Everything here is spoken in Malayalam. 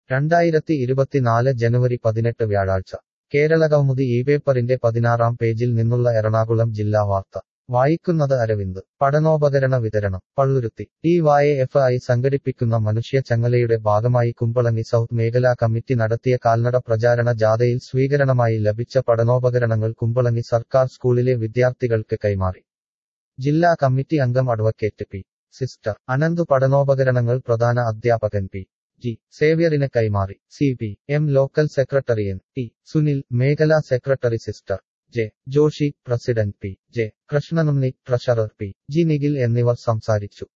രണ്ടായിരത്തി ഇരുപത്തിനാല് ജനുവരി പതിനെട്ട് വ്യാഴാഴ്ച കേരള കൗമുദി ഈ പേപ്പറിന്റെ പതിനാറാം പേജിൽ നിന്നുള്ള എറണാകുളം ജില്ലാ വാർത്ത വായിക്കുന്നത് അരവിന്ദ് പഠനോപകരണ വിതരണം Palluruthy D Y F I സംഘടിപ്പിക്കുന്ന മനുഷ്യ ചങ്ങലയുടെ ഭാഗമായി കുമ്പളങ്ങി സൗത്ത് മേഖലാ കമ്മിറ്റി നടത്തിയ കാൽനട പ്രചാരണ ജാഥയിൽ സ്വീകരണമായി ലഭിച്ച പഠനോപകരണങ്ങൾ കുമ്പളങ്ങി സർക്കാർ സ്കൂളിലെ വിദ്യാർത്ഥികൾക്ക് കൈമാറി ജില്ലാ കമ്മിറ്റി അംഗം അഡ്വക്കേറ്റ് പി സിസ്റ്റർ അനന്തു പഠനോപകരണങ്ങൾ പ്രധാന അധ്യാപകൻ പി ജി സേവ്യറിന് കൈമാറി C P M local secretary N T Sunil മേഖലാ secretary sister J Joshi president P J Krishnanunni treasurer P G Nikhil എന്നിവർ സംസാരിച്ചു